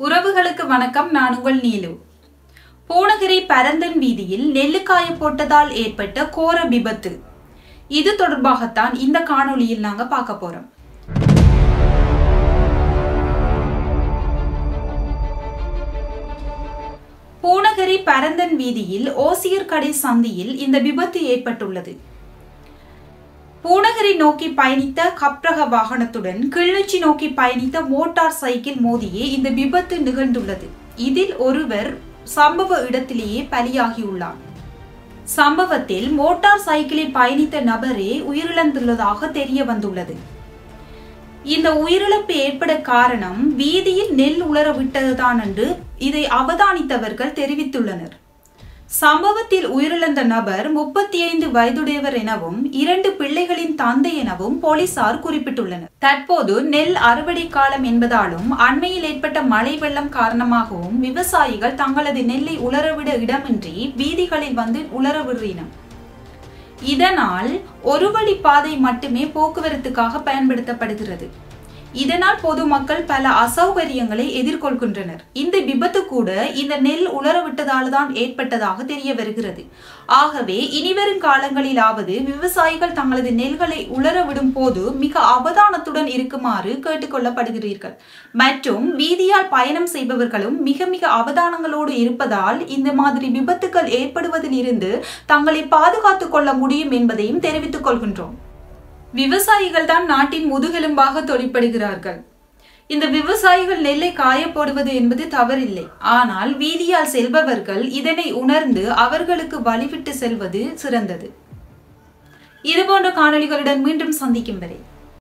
உறவுகளுக்கு வணக்கம் நான் உங்கள் நீலு பூனகிரி பரந்தன் வீதியில் நெல்லுக்காய போட்டதால் ஏற்பட்ட கோர விபத்து இது தொடர்பாகத்தான் இந்த காணொளியில் நாங்க பார்க்க போறோம் பூனகிரி பரந்தன் வீதியில் ஓசியர் கடை சந்தியில் இந்த விபத்து ஏற்பட்டுள்ளது பூனகிரி நோக்கி பயணித்த கப்ரக வாகனத்துடன் கிளிநொச்சி நோக்கி பயணித்த மோட்டார் சைக்கிள் மோதியே இந்த விபத்து நிகழ்ந்துள்ளது இதில் ஒருவர் சம்பவ இடத்திலேயே பலியாகியுள்ளார் சம்பவத்தில் மோட்டார் சைக்கிளில் பயணித்த நபரே உயிரிழந்துள்ளதாக தெரிய வந்துள்ளது இந்த உயிரிழப்பு ஏற்பட காரணம் வீதியில் நெல் உலர விட்டதுதான் என்று இதை அவதானித்தவர்கள் தெரிவித்துள்ளனர் சம்பவத்தில் உயிரிழந்த நபர் முப்பத்தி ஐந்து வயதுடையவர் எனவும் இரண்டு பிள்ளைகளின் தந்தை எனவும் போலீசார் குறிப்பிட்டுள்ளனர் தற்போது நெல் அறுவடை காலம் என்பதாலும் அண்மையில் ஏற்பட்ட மழை வெள்ளம் காரணமாகவும் விவசாயிகள் தங்களது நெல்லை உலரவிட இடமின்றி வீதிகளில் வந்து உலரவிடுறினர் இதனால் ஒரு வழி பாதை மட்டுமே போக்குவரத்துக்காக பயன்படுத்தப்படுகிறது இதனால் பொதுமக்கள் பல அசௌகரியங்களை எதிர்கொள்கின்றனர் இந்த விபத்து கூட இந்த நெல் உலரவிட்டதால் தான் ஏற்பட்டதாக தெரிய வருகிறது ஆகவே இனிவரும் காலங்களிலாவது விவசாயிகள் தங்களது நெல்களை உலரவிடும் போது மிக அவதானத்துடன் இருக்குமாறு கேட்டுக்கொள்ளப்படுகிறீர்கள் மற்றும் வீதியால் பயணம் செய்பவர்களும் மிக மிக அவதானங்களோடு இருப்பதால் இந்த மாதிரி விபத்துக்கள் ஏற்படுவதில் இருந்து தங்களை பாதுகாத்துக் கொள்ள முடியும் என்பதையும் தெரிவித்துக் கொள்கின்றோம் விவசாயிகள் தான் நாட்டின் முதுகெலும்பாக தொழிற்படுகிறார்கள் இந்த விவசாயிகள் நெல்லை காய போடுவது என்பது தவறில்லை ஆனால் வீதியால் செல்பவர்கள் இதனை உணர்ந்து அவர்களுக்கு வழிவிட்டு செல்வது சிறந்தது இதுபோன்ற காணொளிகளுடன் மீண்டும் சந்திக்கும் வரை